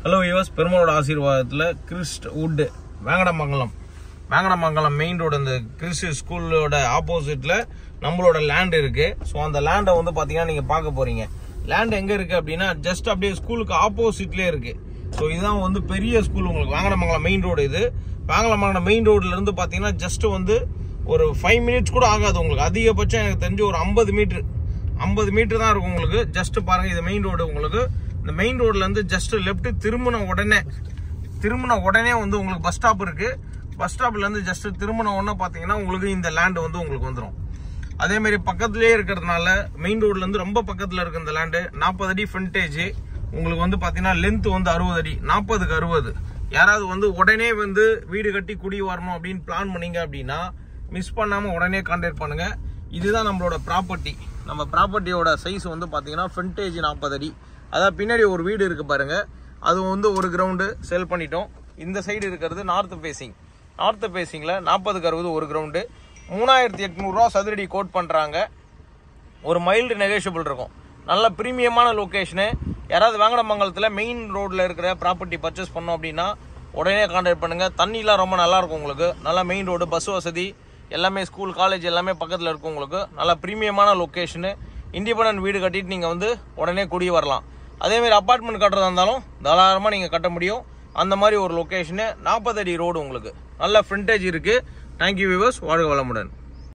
hello யுவஸ் பெருமாளோட ஆசீர்வாதத்தில் Christ wood Venkatamangalam Venkatamangalam main road இந்த கிறிஸ்ட் ஸ்கூலோட ஆப்போசிட்ல நம்மளோட லேண்ட் இருக்கு ஸோ அந்த லேண்டை வந்து பார்த்தீங்கன்னா நீங்கள் பார்க்க போறீங்க லேண்ட் எங்கே இருக்கு அப்படின்னா ஜஸ்ட் அப்படியே ஸ்கூலுக்கு ஆப்போசிட்லேயே இருக்கு ஸோ இதுதான் வந்து பெரிய ஸ்கூல் உங்களுக்கு வேங்கடமங்கலம் மெயின் ரோடு இது வேங்கடமங்கலம் மெயின் ரோட்ல இருந்து பார்த்தீங்கன்னா ஜஸ்ட் வந்து ஒரு ஃபைவ் மினிட்ஸ் கூட ஆகாது உங்களுக்கு அதிகபட்சம் எனக்கு தெரிஞ்சு ஒரு ஐம்பது மீட்டர் ஐம்பது மீட்டர் தான் இருக்கும் உங்களுக்கு ஜஸ்ட் பாருங்க இது மெயின் ரோடு உங்களுக்கு இந்த மெயின் ரோட்ல இருந்து ஜஸ்ட் லெஃப்ட் திரும்பின உடனே திரும்பின உடனே வந்து உங்களுக்கு பஸ் ஸ்டாப் இருக்கு பஸ் ஸ்டாப்ல இருந்து ஜஸ்ட் திரும்பின உடனே பாத்தீங்கன்னா உங்களுக்கு இந்த லேண்ட் வந்து உங்களுக்கு வந்துடும் அதே மாதிரி பக்கத்துலயே இருக்கிறதுனால மெயின் ரோட்ல இருந்து ரொம்ப பக்கத்துல இருக்கு இந்த லேண்டு நாற்பது அடி ஃப்ரண்டேஜ் உங்களுக்கு வந்து பாத்தீங்கன்னா லென்த் வந்து அறுபது அடி நாற்பதுக்கு அறுபது யாராவது வந்து உடனே வந்து வீடு கட்டி குடி வரணும் அப்படின்னு பிளான் பண்ணீங்க அப்படின்னா மிஸ் பண்ணாம உடனே கான்டாக்ட் பண்ணுங்க இதுதான் நம்மளோட ப்ராப்பர்ட்டி நம்ம ப்ராப்பர்ட்டியோட சைஸ் வந்து பாத்தீங்கன்னா ஃப்ரண்டேஜ் நாற்பது அடி அதாவது பின்னாடி ஒரு வீடு இருக்கு பாருங்க அது வந்து ஒரு கிரவுண்டு செல் பண்ணிட்டோம் இந்த சைடு இருக்கிறது நார்த் ஃபேசிங் நார்த் ஃபேசிங்ல நாற்பதுக்கு அறுபது ஒரு கிரவுண்டு மூணாயிரத்தி எட்நூறுரூவா சதுரடி கோட் பண்றாங்க ஒரு மைல்டு நெகோஷியபிள் இருக்கும் நல்ல ப்ரீமியமான லொக்கேஷனு யாராவது வேங்கடமங்கலத்தில் மெயின் ரோட்டில் இருக்கிற ப்ராப்பர்ட்டி பர்ச்சேஸ் பண்ணோம் அப்படின்னா உடனே கான்டாக்ட் பண்ணுங்கள் தண்ணிலாம் ரொம்ப நல்லா இருக்கும் உங்களுக்கு நல்லா மெயின் ரோடு பஸ் வசதி எல்லாமே ஸ்கூல் காலேஜ் எல்லாமே பக்கத்தில் இருக்கும் உங்களுக்கு நல்லா ப்ரீமியமான லொக்கேஷனு இண்டிபெண்டன்ட் வீடு கட்டிட்டு நீங்கள் வந்து உடனே குடி வரலாம் அதேமாரி அப்பார்ட்மெண்ட் கட்டுறதா இருந்தாலும் தாராளமாக நீங்கள் கட்ட முடியும் அந்த மாதிரி ஒரு லொக்கேஷனு நாற்பது அடி ரோடு உங்களுக்கு நல்ல ஃப்ரண்டேஜ் இருக்குது தேங்க்யூ வியூவர்ஸ் வாழ்க வளமுடன்